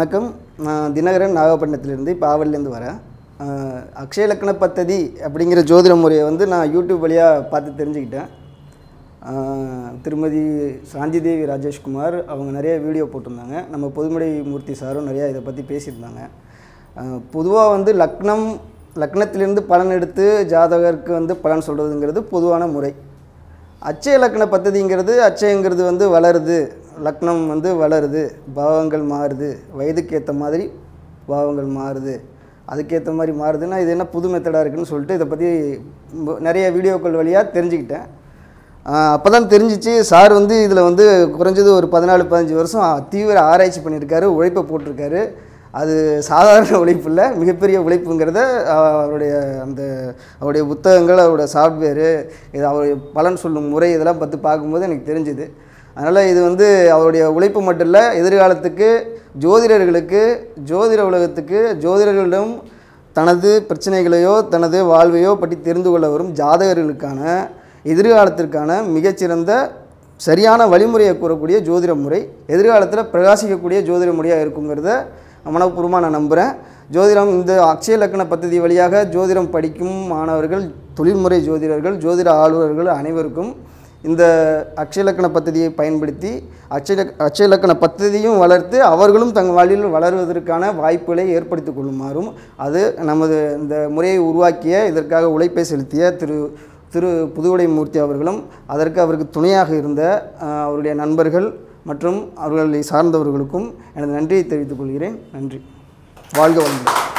வணக்கம் நான் தினகரன் நாகப்பட்டினத்திலிருந்து இப்போ ஆவல்லேருந்து வரேன் அஹ், அக்ஷய லக்ன பத்ததி அப்படிங்கிற ஜோதிட முறையை வந்து நான் யூடியூப் வழியாக பார்த்து தெரிஞ்சுக்கிட்டேன் அஹ், திருமதி சாந்திதேவி ராஜேஷ்குமார் அவங்க நிறைய வீடியோ போட்டிருந்தாங்க நம்ம பொதுமடை மூர்த்தி சாரும் நிறையா இதை பற்றி பேசியிருந்தாங்க பொதுவாக வந்து லக்னம் லக்னத்திலிருந்து பலன் எடுத்து ஜாதகருக்கு வந்து பலன் சொல்கிறதுங்கிறது பொதுவான முறை அச்சய லக்ன பദ്ധதிங்கிறது அச்சயங்கிறது வந்து வளருது லக்னம் வந்து வளருது பாவங்கள் மாறுது வயதுக்கு ஏற்ற மாதிரி பாவங்கள் மாறுது அதுக்கேற்ற மாதிரி மாறுதுன்னா இது என்ன புது மெத்தடாக இருக்குன்னு சொல்லிட்டு இதை பற்றி ம- நிறைய வீடியோக்கள் வழியாக தெரிஞ்சுக்கிட்டேன் அப்போ தான் தெரிஞ்சிச்சு சார் வந்து இதில் வந்து குறைஞ்சது ஒரு பதினாலு பதினஞ்சு வருஷம் தீவிர ஆராய்ச்சி பண்ணியிருக்காரு உழைப்பை போட்டிருக்காரு அது சாதாரண உழைப்பு இல்லை மிகப்பெரிய உழைப்புங்கிறத ஆஹ், அவருடைய அந்த அவருடைய புத்தகங்கள் அவருடைய சாஃப்ட்வேரு இது அவருடைய பலன் சொல்லும் முறை இதெல்லாம் பார்த்து பார்க்கும்போது எனக்கு தெரிஞ்சுது அதனால் இது வந்து அவருடைய உழைப்பு மட்டும் இல்லை எதிர்காலத்துக்கு ஜோதிடர்களுக்கு ஜோதிட உலகத்துக்கு ஜோதிடர்களிடம் தனது பிரச்சனைகளையோ தனது வாழ்வையோ பற்றி தெரிந்து கொள்ள வரும் ஜாதகர்களுக்கான எதிர்காலத்திற்கான மிகச்சிறந்த சரியான வழிமுறையை கூறக்கூடிய ஜோதிட முறை எதிர்காலத்தில் பிரகாசிக்கக்கூடிய ஜோதிட முறையாக இருக்குங்கிறத மனப்பூர்வமாக நான் நம்புகிறேன் ஜோதிடம் இந்த அக்ஷய லக்ன பദ്ധதி வழியாக ஜோதிடம் படிக்கும் மாணவர்கள் தொழில்முறை ஜோதிடர்கள் ஜோதிட ஆளுநர்கள் அனைவருக்கும் இந்த அக்ஷயலக்கண பദ്ധதியை பயன்படுத்தி அக்ஷய அக்ஷயலக்கண பദ്ധதியும் வளர்த்து அவர்களும் தங்கள் வாழ்வில் வளருவதற்கான வாய்ப்புகளை ஏற்படுத்திக் கொள்ளுமாறும் அது நமது இந்த முறையை உருவாக்கிய இதற்காக உழைப்பை செலுத்திய திரு திரு புதுவுடை மூர்த்தி அவர்களும் அதற்கு அவருக்கு துணையாக இருந்த அஹ், அவருடைய நண்பர்கள் மற்றும் அவர்களை சார்ந்தவர்களுக்கும் எனது நன்றியை தெரிவித்துக் கொள்கிறேன் நன்றி வாழ்க வளமுடன்